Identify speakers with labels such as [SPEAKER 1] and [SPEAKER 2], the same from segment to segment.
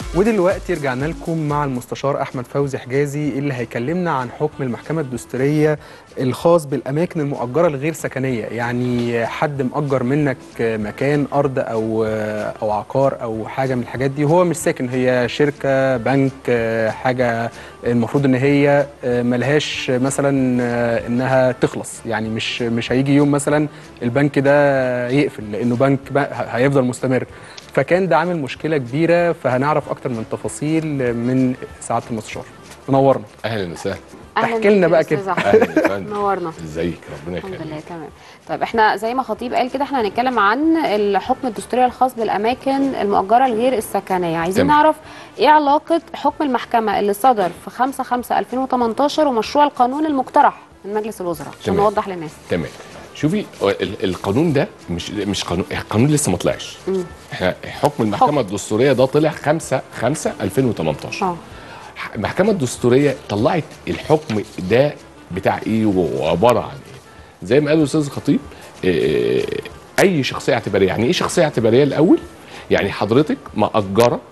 [SPEAKER 1] ودلوقتي رجعنا لكم مع المستشار احمد فوزي حجازي اللي هيكلمنا عن حكم المحكمه الدستوريه الخاص بالاماكن المؤجره الغير سكنيه يعني حد مأجر منك مكان ارض او او عقار او حاجه من الحاجات دي وهو مش ساكن هي شركه بنك حاجه المفروض ان هي ملهاش مثلا انها تخلص يعني مش مش هيجي يوم مثلا البنك ده يقفل لانه بنك هيفضل مستمر فكان ده عامل مشكله كبيره فهنعرف اكتر من تفاصيل من سعاده المستشار منورنا
[SPEAKER 2] اهلا وسهلا
[SPEAKER 1] احكي لنا بقى كده
[SPEAKER 2] اهلا يا فندم
[SPEAKER 3] نورنا
[SPEAKER 2] ازيك ربنا
[SPEAKER 3] الحمد
[SPEAKER 2] يخليك
[SPEAKER 3] لله تمام طيب احنا زي ما خطيب قال كده احنا هنتكلم عن الحكم الدستوري الخاص بالاماكن المؤجره الغير السكنيه عايزين
[SPEAKER 2] تمام.
[SPEAKER 3] نعرف ايه علاقه حكم المحكمه اللي صدر في 5 5 2018 ومشروع القانون المقترح من مجلس الوزراء عشان
[SPEAKER 2] تمام.
[SPEAKER 3] نوضح للناس
[SPEAKER 2] تمام شوفي هو ال- القانون ده مش مش قانون القانون لسه ما طلعش احنا حكم المحكمه
[SPEAKER 3] حكم.
[SPEAKER 2] الدستوريه ده طلع 5 5 2018
[SPEAKER 3] اه
[SPEAKER 2] المحكمه الدستوريه طلعت الحكم ده بتاع ايه وعباره عن ايه زي ما قال الاستاذ خطيب اه، اي شخصيه اعتباريه يعني ايه شخصيه اعتباريه الاول يعني حضرتك مأجره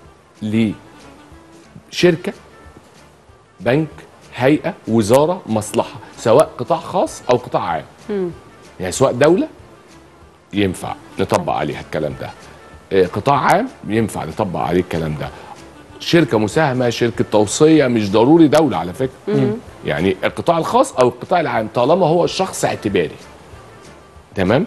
[SPEAKER 2] لشركه بنك هيئه وزاره مصلحه سواء قطاع خاص او قطاع عام يعني سواء دوله ينفع نطبق عليها الكلام ده اه، قطاع عام ينفع نطبق عليه الكلام ده شركه مساهمه شركه توصيه مش ضروري دوله على فكره يعني القطاع الخاص او القطاع العام طالما هو شخص اعتباري تمام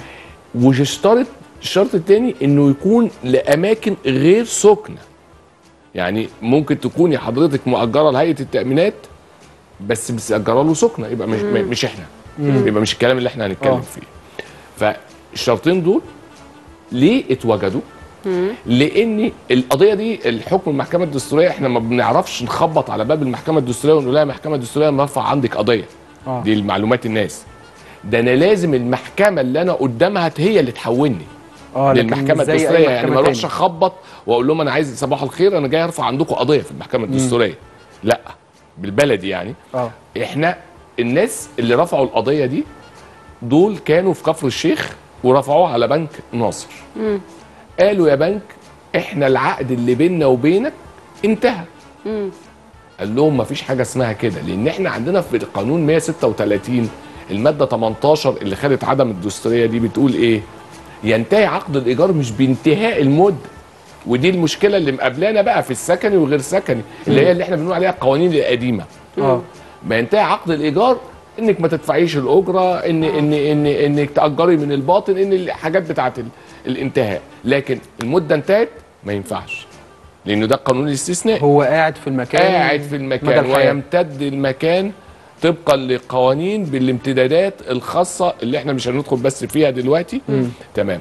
[SPEAKER 2] ويشترط الشرط الثاني انه يكون لاماكن غير سكنه يعني ممكن تكوني حضرتك مؤجره لهيئه التامينات بس مسجره له سكنه يبقى مش مش احنا يبقى مش الكلام اللي احنا
[SPEAKER 1] آه.
[SPEAKER 2] هنتكلم فيه فالشرطين دول ليه اتوجدوا لان القضيه دي الحكم المحكمه الدستوريه احنا ما بنعرفش نخبط على باب المحكمه الدستوريه ونقول لها المحكمه الدستوريه مرفع عندك قضيه
[SPEAKER 1] آه.
[SPEAKER 2] دي المعلومات الناس ده انا لازم المحكمه اللي انا قدامها هي اللي تحولني
[SPEAKER 1] اه لكن
[SPEAKER 2] للمحكمه
[SPEAKER 1] مش زي أي
[SPEAKER 2] الدستوريه يعني
[SPEAKER 1] محكمة
[SPEAKER 2] ما اروحش
[SPEAKER 1] تاني.
[SPEAKER 2] اخبط واقول لهم انا عايز صباح الخير انا جاي ارفع عندكم قضيه في المحكمه الدستوريه لا بالبلدي يعني
[SPEAKER 1] اه
[SPEAKER 2] احنا الناس اللي رفعوا القضيه دي دول كانوا في كفر الشيخ ورفعوها على بنك ناصر قالوا يا بنك احنا العقد اللي بيننا وبينك انتهى قال لهم ما فيش حاجه اسمها كده لان احنا عندنا في القانون 136 الماده 18 اللي خدت عدم الدستوريه دي بتقول ايه ينتهي عقد الايجار مش بانتهاء المده ودي المشكله اللي مقابلانا بقى في السكني وغير سكني اللي هي اللي احنا بنقول عليها القوانين القديمه
[SPEAKER 1] اه
[SPEAKER 2] ما ينتهي عقد الايجار انك ما تدفعيش الاجره ان ان ان انك تاجري من الباطن ان الحاجات بتاعت ال- الانتهاء لكن المده انتهت ما ينفعش لانه ده القانون الاستثنائي
[SPEAKER 1] هو قاعد في المكان
[SPEAKER 2] قاعد في
[SPEAKER 1] مدى
[SPEAKER 2] المكان
[SPEAKER 1] الحياة.
[SPEAKER 2] ويمتد المكان طبقا لقوانين بالامتدادات الخاصه اللي احنا مش هندخل بس فيها دلوقتي تمام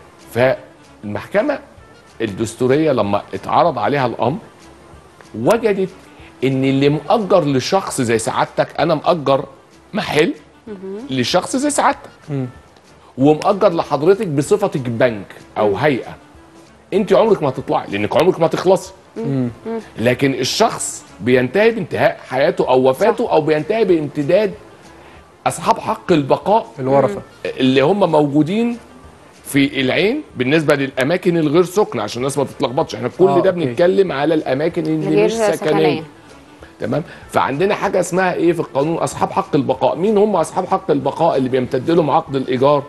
[SPEAKER 2] فالمحكمه الدستوريه لما اتعرض عليها الامر وجدت ان اللي مؤجر لشخص زي سعادتك انا مؤجر محل لشخص زي سعادتك ومؤجر لحضرتك بصفتك بنك او هيئه انت عمرك ما هتطلعي لانك عمرك ما تخلصي لكن الشخص بينتهي بانتهاء حياته او وفاته او بينتهي بامتداد اصحاب حق البقاء
[SPEAKER 1] الورثه
[SPEAKER 2] اللي هم موجودين في العين بالنسبه للاماكن الغير سكنه عشان الناس ما تتلخبطش احنا كل
[SPEAKER 1] آه،
[SPEAKER 2] ده
[SPEAKER 1] أوكي.
[SPEAKER 2] بنتكلم على الاماكن اللي
[SPEAKER 3] غير
[SPEAKER 2] مش سكنيه
[SPEAKER 3] سكنية.
[SPEAKER 2] تمام فعندنا حاجه اسمها ايه في القانون اصحاب حق البقاء مين هم اصحاب حق البقاء اللي بيمتد لهم عقد الايجار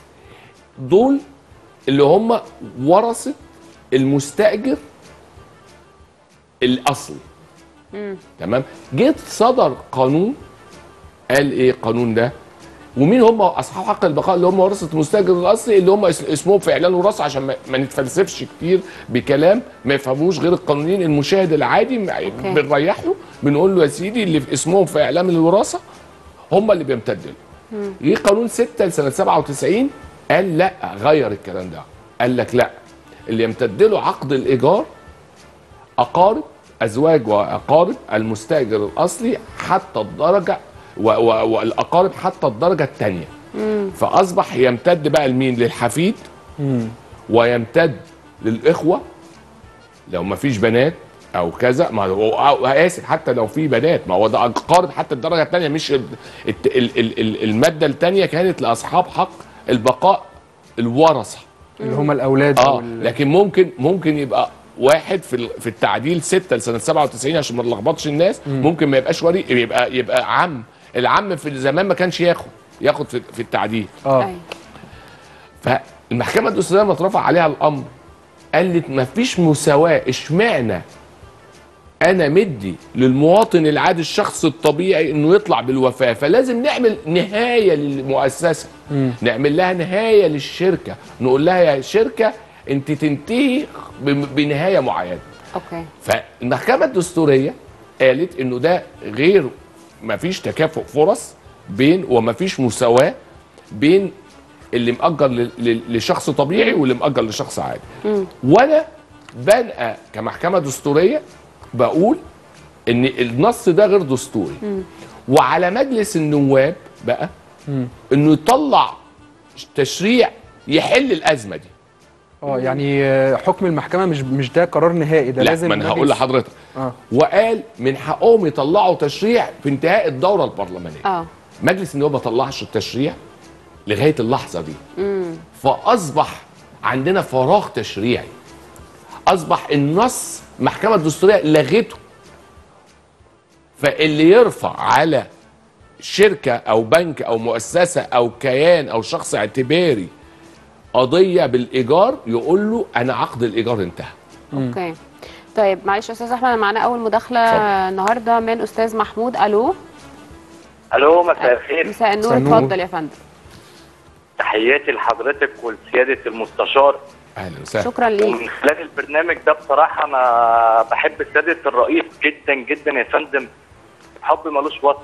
[SPEAKER 2] دول اللي هم ورثه المستاجر الاصلي تمام جيت صدر قانون قال ايه القانون ده ومين هم اصحاب حق البقاء اللي هم ورثه المستاجر الاصلي اللي هم اس- اسمهم في اعلان وراثه عشان ما, ما نتفلسفش كتير بكلام ما يفهموش غير القانونيين المشاهد العادي ما- بنريح له بنقول له يا سيدي اللي في اسمهم في اعلام الوراثه هم اللي بيمتدوا له جه قانون 6 لسنه 97 قال لا غير الكلام ده قال لك لا اللي يمتد له عقد الايجار اقارب ازواج واقارب المستاجر الاصلي حتى الدرجه و- و- والاقارب حتى الدرجه الثانيه فاصبح يمتد بقى لمين للحفيد ويمتد للاخوه لو ما فيش بنات او كذا ما هو أو اسف حتى لو في بنات ما هو ده اقارب حتى الدرجه الثانيه مش ال- الت- ال- ال- ال- الماده الثانيه كانت لاصحاب حق البقاء الورثه
[SPEAKER 1] اللي هم الاولاد
[SPEAKER 2] اه
[SPEAKER 1] وال-
[SPEAKER 2] لكن ممكن ممكن يبقى واحد في ال- في التعديل 6 لسنه 97 عشان ما نلخبطش الناس ممكن ما يبقاش ولي يبقى يبقى عم العم في زمان ما كانش ياخد ياخد في, في التعديل
[SPEAKER 1] اه
[SPEAKER 3] أيوة.
[SPEAKER 2] فالمحكمه الدستوريه لما اترفع عليها الامر قالت ما فيش مساواه اشمعنى انا مدي للمواطن العادي الشخص الطبيعي انه يطلع بالوفاه فلازم نعمل نهايه للمؤسسه نعمل لها نهايه للشركه نقول لها يا شركه انت تنتهي ب- بنهايه معينه
[SPEAKER 3] اوكي
[SPEAKER 2] فالمحكمه الدستوريه قالت انه ده غير ما فيش تكافؤ فرص بين وما فيش مساواه بين اللي مأجر ل- ل- لشخص طبيعي واللي مأجر لشخص عادي وانا بنقى كمحكمه دستوريه بقول ان النص ده غير دستوري وعلى مجلس النواب بقى انه يطلع تشريع يحل الازمه دي
[SPEAKER 1] اه يعني آه، حكم المحكمه مش مش ده قرار نهائي ده
[SPEAKER 2] لا
[SPEAKER 1] لازم
[SPEAKER 2] ما انا هقول
[SPEAKER 1] مجلس-
[SPEAKER 2] لحضرتك
[SPEAKER 1] اه
[SPEAKER 2] وقال من حقهم يطلعوا تشريع في انتهاء الدوره البرلمانيه
[SPEAKER 3] اه
[SPEAKER 2] مجلس النواب ما طلعش التشريع لغايه اللحظه دي فاصبح عندنا فراغ تشريعي اصبح النص المحكمه الدستوريه لغته فاللي يرفع على شركه او بنك او مؤسسه او كيان او شخص اعتباري قضيه بالايجار يقول له انا عقد الايجار انتهى
[SPEAKER 3] اوكي طيب معلش يا استاذ احمد معانا اول مداخله
[SPEAKER 2] اتفضل.
[SPEAKER 3] النهارده من استاذ محمود الو
[SPEAKER 4] الو مساء الخير
[SPEAKER 3] مساء النور
[SPEAKER 1] مساء النور.
[SPEAKER 3] اتفضل يا فندم
[SPEAKER 4] تحياتي لحضرتك ولسياده المستشار
[SPEAKER 2] اهلا وسهلا
[SPEAKER 3] شكرا ليك
[SPEAKER 4] ومن خلال البرنامج ده بصراحه انا بحب سياده الرئيس جدا جدا يا فندم حب ملوش وصف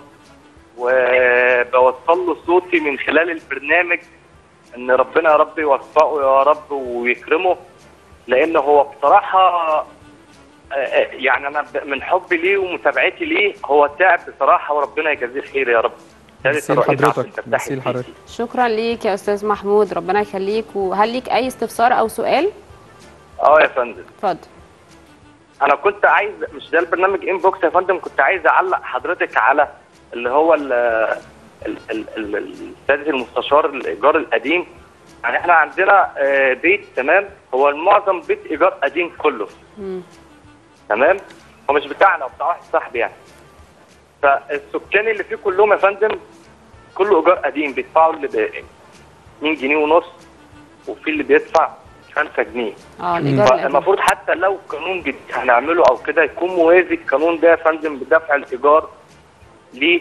[SPEAKER 4] وبوصل له صوتي من خلال البرنامج ان ربنا يا رب يوفقه يا رب ويكرمه لان هو بصراحه آه، آه، يعني انا ب- من حبي ليه ومتابعتي ليه هو تعب بصراحه وربنا يجازيه خير يا رب سيادة
[SPEAKER 1] ميرسي
[SPEAKER 4] الرئيس عبد
[SPEAKER 1] لحضرتك
[SPEAKER 4] الفتاح
[SPEAKER 1] ميرسي
[SPEAKER 4] السيسي.
[SPEAKER 1] لحضرتك
[SPEAKER 3] شكرا ليك يا استاذ محمود ربنا يخليك وهل ليك اي استفسار او سؤال
[SPEAKER 4] اه يا فندم
[SPEAKER 3] اتفضل
[SPEAKER 4] انا كنت عايز مش ده البرنامج انبوكس يا فندم كنت عايز اعلق حضرتك على اللي هو ال ال- ال- ال- ال- سياده المستشار الايجار القديم يعني احنا عندنا آه، بيت تمام هو المعظم بيت ايجار قديم كله تمام هو مش بتاعنا هو بتاع واحد صاحبي يعني فالسكان اللي فيه كلهم يا فندم كله ايجار قديم بيدفعوا اللي ب 2 جنيه ونص وفي اللي بيدفع 5 جنيه
[SPEAKER 3] اه الايجار القديم.
[SPEAKER 4] فالمفروض حتى لو قانون جديد هنعمله او كده يكون موازي القانون ده يا فندم بدفع الايجار ل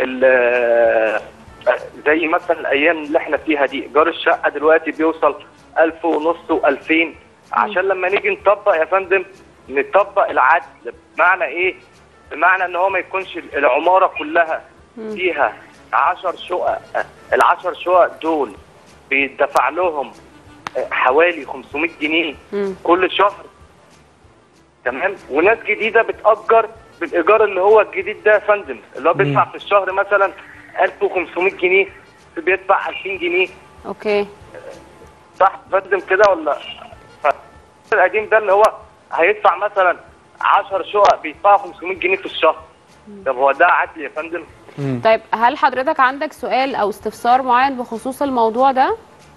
[SPEAKER 4] زي مثلا الايام اللي احنا فيها دي ايجار الشقه دلوقتي بيوصل 1000 ونص و2000 عشان لما نيجي نطبق يا فندم نطبق العدل بمعنى ايه؟ بمعنى ان هو ما يكونش العماره كلها فيها 10 شقق ال10 شقق دول بيدفع لهم حوالي 500 جنيه
[SPEAKER 3] مم.
[SPEAKER 4] كل شهر تمام وناس جديده بتاجر بالايجار اللي هو الجديد ده يا فندم اللي هو بيدفع في الشهر مثلا 1500 جنيه بيدفع 2000 جنيه
[SPEAKER 3] اوكي
[SPEAKER 4] صح يا فندم كده ولا ف- القديم ده اللي هو هيدفع مثلا 10 شقق بيدفعوا 500 جنيه في الشهر طب هو ده عدل يا فندم
[SPEAKER 3] طيب هل حضرتك عندك سؤال او استفسار معين بخصوص الموضوع ده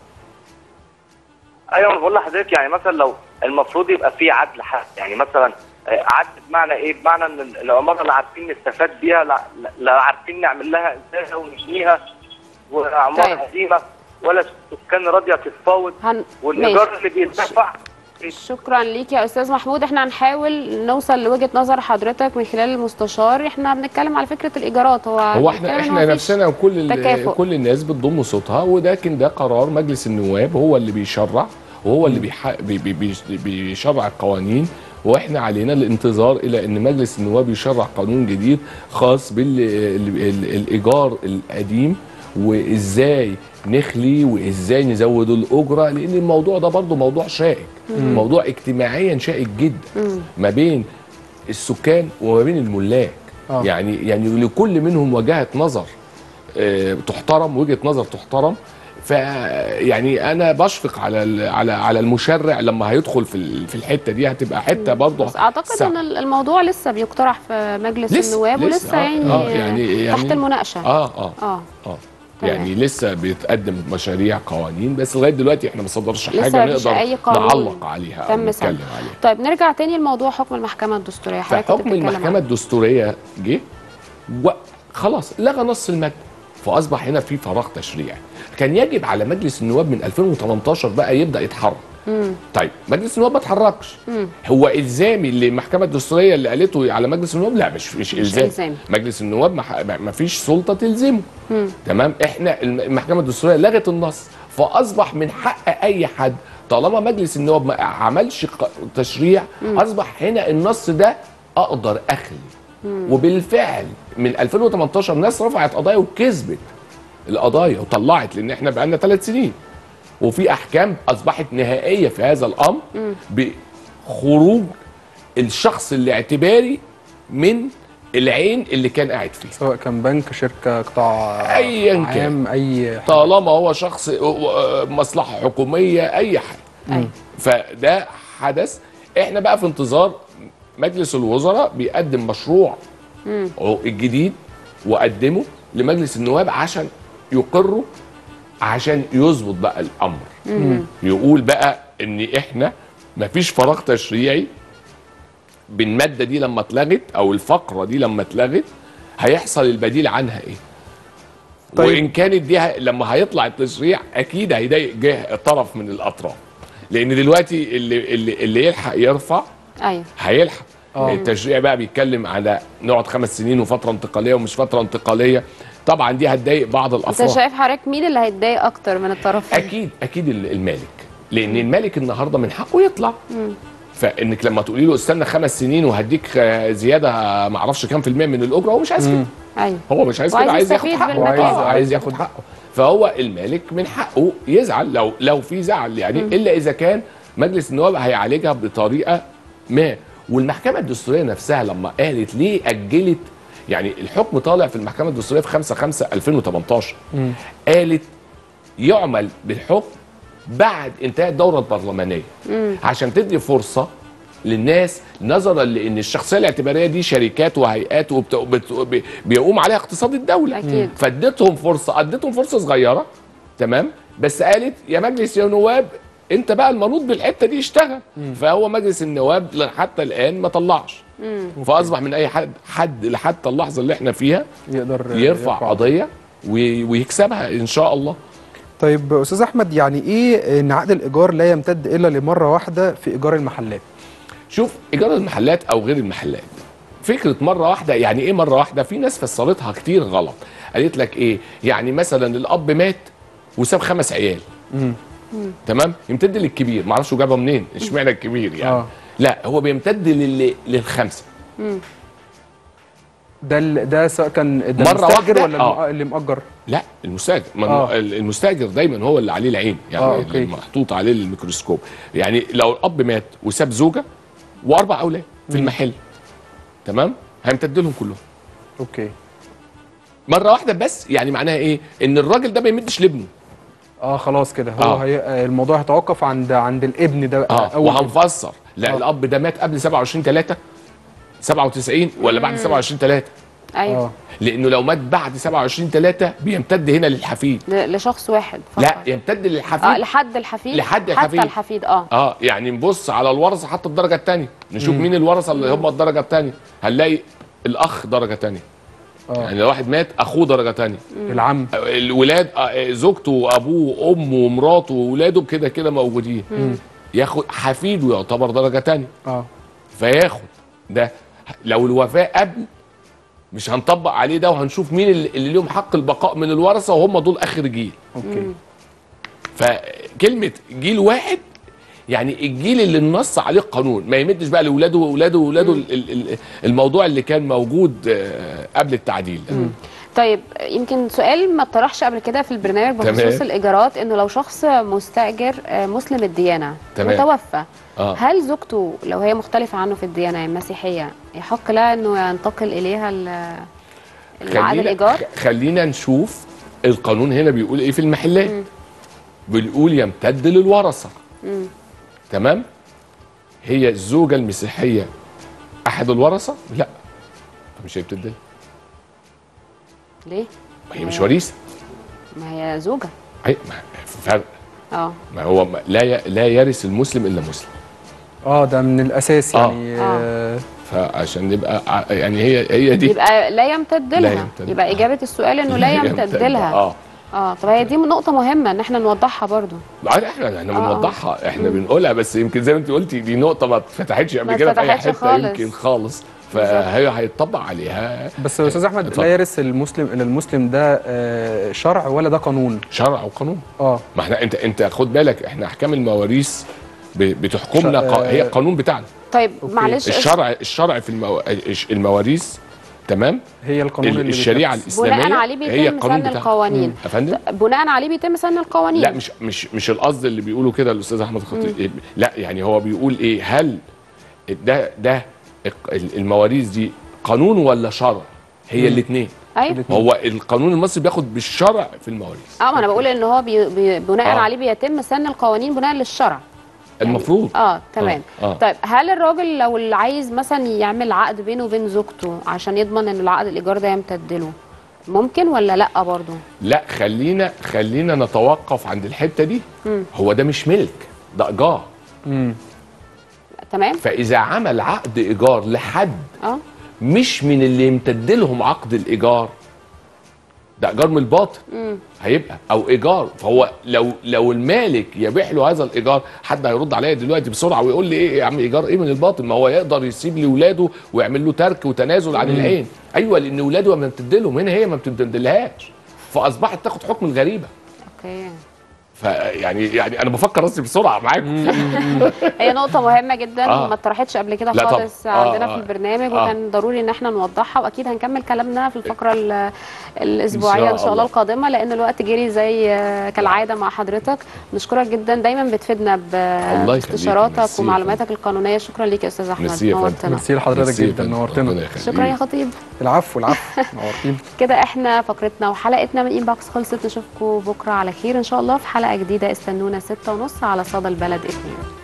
[SPEAKER 4] ايوه انا بقول لحضرتك يعني مثلا لو المفروض يبقى في عدل حق يعني مثلا آه، عدل بمعنى ايه؟ بمعنى ان العماره لا عارفين نستفاد بيها لا, لا- لا عارفين نعمل لها ازاي ونبنيها وعماره
[SPEAKER 3] طيب.
[SPEAKER 4] قديمه ولا السكان راضيه تتفاوض
[SPEAKER 3] هن...
[SPEAKER 4] والايجار
[SPEAKER 3] ماشي.
[SPEAKER 4] اللي بيدفع
[SPEAKER 3] شكرا ليك يا استاذ محمود احنا هنحاول نوصل لوجهه نظر حضرتك من خلال المستشار احنا بنتكلم على فكره الايجارات هو
[SPEAKER 2] هو
[SPEAKER 3] بنتكلم
[SPEAKER 2] احنا
[SPEAKER 3] إن
[SPEAKER 2] احنا
[SPEAKER 3] مفيش
[SPEAKER 2] نفسنا وكل ال-
[SPEAKER 3] تكافؤ.
[SPEAKER 2] كل الناس بتضم صوتها ولكن ده قرار مجلس النواب هو اللي بيشرع وهو اللي بيح... بي بي بي بيشرع القوانين واحنا علينا الانتظار الى ان مجلس النواب يشرع قانون جديد خاص بالايجار القديم وازاي نخلي وازاي نزود الاجره لان الموضوع ده برضه موضوع شائك موضوع اجتماعيا شائك جدا ما بين السكان وما بين الملاك
[SPEAKER 1] آه.
[SPEAKER 2] يعني يعني لكل منهم وجهه نظر آه، تحترم وجهه نظر تحترم ف يعني انا بشفق على ال- على على المشرع لما هيدخل في ال- في الحته دي هتبقى حته برضه
[SPEAKER 3] بس اعتقد
[SPEAKER 2] صعب.
[SPEAKER 3] ان الموضوع لسه بيقترح في مجلس
[SPEAKER 2] لسه-
[SPEAKER 3] النواب
[SPEAKER 2] لسه،
[SPEAKER 3] ولسه
[SPEAKER 2] آه،
[SPEAKER 3] يعني,
[SPEAKER 2] آه، يعني-
[SPEAKER 3] تحت
[SPEAKER 2] يعني-
[SPEAKER 3] المناقشه
[SPEAKER 2] اه اه
[SPEAKER 3] اه
[SPEAKER 2] اه
[SPEAKER 3] تمام.
[SPEAKER 2] يعني لسه بيتقدم مشاريع قوانين بس لغايه دلوقتي احنا ما صدرش
[SPEAKER 3] لسه
[SPEAKER 2] حاجه
[SPEAKER 3] مفيش
[SPEAKER 2] نقدر
[SPEAKER 3] أي قانون
[SPEAKER 2] نعلق عليها او
[SPEAKER 3] تم
[SPEAKER 2] نتكلم
[SPEAKER 3] سنة.
[SPEAKER 2] عليها
[SPEAKER 3] طيب نرجع تاني لموضوع حكم المحكمه الدستوريه حضرتك كنت
[SPEAKER 2] فحكم
[SPEAKER 3] بتتكلم
[SPEAKER 2] المحكمه
[SPEAKER 3] عنه.
[SPEAKER 2] الدستوريه جه وخلاص لغى نص الماده فاصبح هنا في فراغ تشريعي كان يجب على مجلس النواب من 2018 بقى يبدا يتحرك طيب مجلس النواب ما اتحركش هو الزامي اللي المحكمه الدستوريه اللي قالته على مجلس النواب لا مش مش الزامي
[SPEAKER 3] إلزامي.
[SPEAKER 2] مجلس النواب ما ح- ما فيش سلطه تلزمه تمام احنا الم- المحكمه الدستوريه لغت النص فاصبح من حق اي حد طالما مجلس النواب ما عملش ق- تشريع اصبح هنا النص ده اقدر اخلي وبالفعل من 2018 ناس رفعت قضايا وكسبت القضايا وطلعت لان احنا بقالنا ثلاث سنين وفي احكام اصبحت نهائيه في هذا الامر بخروج الشخص الاعتباري من العين اللي كان قاعد فيه
[SPEAKER 1] سواء كان بنك شركه قطاع
[SPEAKER 2] أياً كان.
[SPEAKER 1] عام اي
[SPEAKER 2] طالما هو شخص مصلحه حكوميه اي حاجه
[SPEAKER 3] أيوة.
[SPEAKER 2] فده حدث احنا بقى في انتظار مجلس الوزراء بيقدم مشروع الجديد وقدمه لمجلس النواب عشان يقروا عشان يظبط بقى الامر يقول بقى ان احنا مفيش فراغ تشريعي بالماده دي لما اتلغت او الفقره دي لما اتلغت هيحصل البديل عنها ايه
[SPEAKER 1] طيب.
[SPEAKER 2] طيب. وان كانت دي ه- لما هيطلع التشريع اكيد هيضايق جه طرف من الاطراف لان دلوقتي اللي اللي, اللي يلحق يرفع
[SPEAKER 3] ايوه
[SPEAKER 2] هيلحق
[SPEAKER 1] آه.
[SPEAKER 2] التشريع بقى بيتكلم على نقعد خمس سنين وفتره انتقاليه ومش فتره انتقاليه طبعا دي هتضايق بعض
[SPEAKER 3] انت
[SPEAKER 2] الافراد
[SPEAKER 3] شايف حضرتك مين اللي هيتضايق اكتر من الطرفين
[SPEAKER 2] اكيد اكيد ال- المالك لان المالك النهارده من حقه يطلع فانك لما تقولي له استنى خمس سنين وهديك آه، زياده ما اعرفش كام في الميه من الاجره هو مش عايز كده
[SPEAKER 3] ايوه
[SPEAKER 2] هو مش عايز
[SPEAKER 3] وعايز
[SPEAKER 2] كده عايز ياخد
[SPEAKER 3] يستفيد
[SPEAKER 2] حقه
[SPEAKER 3] بالمكان.
[SPEAKER 2] آه، عايز ياخد حقه فهو المالك من حقه يزعل لو لو في زعل يعني الا اذا كان مجلس النواب هيعالجها بطريقه ما والمحكمه الدستوريه نفسها لما قالت ليه اجلت يعني الحكم طالع في المحكمه الدستوريه في 5 5 2018 قالت يعمل بالحكم بعد انتهاء الدوره البرلمانيه عشان تدي فرصه للناس نظرا لان الشخصيه الاعتباريه دي شركات وهيئات وبت... بت... بي- بيقوم عليها اقتصاد الدوله
[SPEAKER 3] أكيد.
[SPEAKER 2] فاديتهم فرصه اديتهم فرصه صغيره تمام بس قالت يا مجلس يا نواب انت بقى المنوط بالحته دي اشتغل فهو مجلس النواب حتى الان ما طلعش فاصبح من اي حد حد لحتى اللحظه اللي احنا فيها
[SPEAKER 1] يقدر
[SPEAKER 2] يرفع قضيه وي- ويكسبها ان شاء الله
[SPEAKER 1] طيب استاذ احمد يعني ايه ان عقد الايجار لا يمتد الا لمره واحده في ايجار المحلات
[SPEAKER 2] شوف ايجار المحلات او غير المحلات فكره مره واحده يعني ايه مره واحده في ناس فسرتها كتير غلط قالت لك ايه يعني مثلا الاب مات وساب خمس عيال تمام يمتد للكبير معرفش جابها منين اشمعنى الكبير يعني
[SPEAKER 1] آه.
[SPEAKER 2] آه. لا هو بيمتد لل... للخمسه
[SPEAKER 1] ده ال- ده سواء كان ده
[SPEAKER 2] مرة
[SPEAKER 1] المستاجر
[SPEAKER 2] واحدة؟
[SPEAKER 1] ولا
[SPEAKER 2] آه.
[SPEAKER 1] الم- اللي مأجر
[SPEAKER 2] لا المستاجر من
[SPEAKER 1] آه.
[SPEAKER 2] آه. المستاجر دايما هو اللي عليه العين يعني
[SPEAKER 1] آه،
[SPEAKER 2] آه
[SPEAKER 1] أوكي.
[SPEAKER 2] محطوط عليه الميكروسكوب يعني لو الاب مات وساب زوجه واربع اولاد في المحل تمام هيمتد لهم كلهم
[SPEAKER 1] اوكي
[SPEAKER 2] مره واحده بس يعني معناها ايه ان الراجل ده ما يمدش لابنه
[SPEAKER 1] اه خلاص كده هو
[SPEAKER 2] آه.
[SPEAKER 1] هي... آه، الموضوع هيتوقف عند عند الابن ده بقى
[SPEAKER 2] اه
[SPEAKER 1] اول كده.
[SPEAKER 2] وهنفسر لا
[SPEAKER 1] آه.
[SPEAKER 2] الاب ده مات قبل 27 3 97 ولا بعد 27 3
[SPEAKER 3] ايوه
[SPEAKER 1] اه
[SPEAKER 2] لانه لو مات بعد 27 3 بيمتد هنا للحفيد
[SPEAKER 3] ل- لشخص واحد فقط.
[SPEAKER 2] لا يمتد
[SPEAKER 3] اه
[SPEAKER 2] للحفيد
[SPEAKER 3] لحد الحفيد
[SPEAKER 2] لحد
[SPEAKER 3] حتى
[SPEAKER 2] الحفيد.
[SPEAKER 3] الحفيد اه
[SPEAKER 2] اه يعني نبص على الورثه حتى الدرجه الثانيه نشوف مين الورثه اللي هم الدرجه الثانيه هنلاقي الاخ درجه ثانيه
[SPEAKER 1] اه
[SPEAKER 2] يعني لو واحد مات اخوه درجه ثانيه
[SPEAKER 1] العم
[SPEAKER 2] الولاد آه، زوجته وابوه وامه ومراته واولاده كده كده موجودين ياخد حفيده يعتبر درجه ثانيه
[SPEAKER 1] اه
[SPEAKER 2] فياخد ده لو الوفاه قبل مش هنطبق عليه ده وهنشوف مين اللي اللي ليهم حق البقاء من الورثه وهم دول اخر جيل
[SPEAKER 1] اوكي
[SPEAKER 2] فكلمه جيل واحد يعني الجيل اللي النص عليه القانون ما يمدش بقى لاولاده واولاده واولاده ال- ال- ال- الموضوع اللي كان موجود آه، قبل التعديل ده.
[SPEAKER 3] طيب يمكن سؤال ما اتطرحش قبل كده في البرنامج بخصوص
[SPEAKER 2] تمام.
[SPEAKER 3] الايجارات انه لو شخص مستاجر آه، مسلم الديانه
[SPEAKER 2] تمام.
[SPEAKER 3] وتوفى
[SPEAKER 2] آه.
[SPEAKER 3] هل زوجته لو هي مختلفه عنه في الديانه المسيحيه يحق لها انه ينتقل اليها ال- العقد الايجار
[SPEAKER 2] خ- خلينا نشوف القانون هنا بيقول ايه في المحلات بيقول يمتد للورثه تمام هي الزوجه المسيحيه احد الورثه لا مش هيمتد لها
[SPEAKER 3] ليه
[SPEAKER 2] هي مش وريثه
[SPEAKER 3] ما هي زوجه
[SPEAKER 2] أي ما فرق
[SPEAKER 3] اه
[SPEAKER 2] ما هو ما- لا ي- لا يرث المسلم الا مسلم
[SPEAKER 1] اه ده من الاساس
[SPEAKER 2] آه.
[SPEAKER 1] يعني
[SPEAKER 3] آه.
[SPEAKER 1] آه.
[SPEAKER 2] فعشان نبقى ع- يعني هي هي دي
[SPEAKER 3] يبقى لا يمتد
[SPEAKER 2] لا
[SPEAKER 3] لها
[SPEAKER 2] يمتد.
[SPEAKER 3] يبقى اجابه السؤال انه لا يمتد لها
[SPEAKER 2] اه
[SPEAKER 3] اه طب هي دي نقطه مهمه ان احنا نوضحها برضو
[SPEAKER 2] بعد احنا احنا
[SPEAKER 3] آه.
[SPEAKER 2] بنوضحها احنا بنقولها بس يمكن زي ما انت قلتي دي نقطه ما اتفتحتش قبل
[SPEAKER 3] ما
[SPEAKER 2] كده في اي
[SPEAKER 3] اتفتحتش
[SPEAKER 2] حته
[SPEAKER 3] خالص.
[SPEAKER 2] يمكن خالص فهي هيتطبق عليها
[SPEAKER 1] بس يا استاذ احمد
[SPEAKER 2] اتفضل.
[SPEAKER 1] لا يرث المسلم ان المسلم ده آه، شرع ولا ده قانون
[SPEAKER 2] شرع وقانون
[SPEAKER 1] اه
[SPEAKER 2] ما احنا انت انت خد بالك احنا احكام المواريث ب- بتحكمنا
[SPEAKER 1] ش-
[SPEAKER 2] قا- هي
[SPEAKER 1] آه.
[SPEAKER 2] القانون بتاعنا
[SPEAKER 3] طيب
[SPEAKER 1] أوكي.
[SPEAKER 3] معلش
[SPEAKER 2] الشرع الشرع في المو... الش- المواريث تمام
[SPEAKER 1] هي القانون
[SPEAKER 2] ال-
[SPEAKER 1] اللي
[SPEAKER 2] الشريعه
[SPEAKER 1] بيتنفذ.
[SPEAKER 2] الاسلاميه
[SPEAKER 3] بناء عليه
[SPEAKER 2] هي
[SPEAKER 3] بيتم
[SPEAKER 2] القانون
[SPEAKER 3] سن
[SPEAKER 2] بتاعها
[SPEAKER 3] القوانين
[SPEAKER 2] يا فندم
[SPEAKER 3] بناء عليه بيتم سن القوانين
[SPEAKER 2] لا مش مش مش القصد اللي بيقوله كده الاستاذ احمد الخطيب لا يعني هو بيقول ايه هل ده ده الق- المواريث دي قانون ولا شرع هي الاثنين
[SPEAKER 3] ايوه
[SPEAKER 2] هو القانون المصري بياخد بالشرع في المواريث
[SPEAKER 3] اه ما انا بقول ان هو بي بي بناء
[SPEAKER 2] آه.
[SPEAKER 3] عليه بيتم سن القوانين بناء للشرع
[SPEAKER 2] المفروض
[SPEAKER 3] اه تمام
[SPEAKER 2] آه، آه.
[SPEAKER 3] طيب هل الراجل لو اللي عايز مثلا يعمل عقد بينه وبين زوجته عشان يضمن ان العقد الايجار ده يمتد له ممكن ولا لا برضه
[SPEAKER 2] لا خلينا خلينا نتوقف عند الحته دي هو ده مش ملك ده ايجار
[SPEAKER 1] مم.
[SPEAKER 3] تمام
[SPEAKER 2] فاذا عمل عقد ايجار لحد
[SPEAKER 3] اه
[SPEAKER 2] مش من اللي يمتد لهم عقد الايجار ده ايجار من الباطن هيبقى او ايجار فهو لو لو المالك يبيح له هذا الايجار حد هيرد عليا دلوقتي بسرعه ويقول لي ايه يا عم ايجار ايه من الباطن ما هو يقدر يسيب لاولاده ويعمل له ترك وتنازل عن العين ايوه لان اولاده ما بتمتد لهم هنا هي ما بتمتدلهاش فاصبحت تاخد حكم الغريبه
[SPEAKER 3] اوكي
[SPEAKER 2] فيعني يعني انا بفكر راسي بسرعه معاكم
[SPEAKER 3] هي نقطة مهمة جدا
[SPEAKER 2] آه.
[SPEAKER 3] ما اتطرحتش قبل كده
[SPEAKER 2] لا طبعا.
[SPEAKER 3] خالص
[SPEAKER 2] آه،
[SPEAKER 3] عندنا
[SPEAKER 2] آه.
[SPEAKER 3] في البرنامج
[SPEAKER 2] آه.
[SPEAKER 3] وكان ضروري ان احنا نوضحها واكيد هنكمل كلامنا في الفقرة ال- الاسبوعية ان شاء الله
[SPEAKER 2] الله.
[SPEAKER 3] القادمة لان الوقت جري زي آه، كالعادة مع حضرتك نشكرك جدا دايما بتفيدنا
[SPEAKER 2] يخليك.
[SPEAKER 3] باستشاراتك
[SPEAKER 2] ميرسي يا
[SPEAKER 3] ومعلوماتك القانونية شكرا ليك يا استاذ احمد
[SPEAKER 2] ميرسي يا فندم.
[SPEAKER 3] نورتنا
[SPEAKER 1] ميرسي لحضرتك
[SPEAKER 2] ميرسي يا
[SPEAKER 1] جدا
[SPEAKER 2] فندم.
[SPEAKER 1] نورتنا
[SPEAKER 2] ربنا يخليك.
[SPEAKER 3] شكرا يا خطيب
[SPEAKER 1] العفو العفو نورتينا
[SPEAKER 3] كده احنا فقرتنا وحلقتنا من انباكس خلصت نشوفكم بكره على خير ان شاء الله في حلقه جديده استنونا ستة ونص على صدى البلد اثنين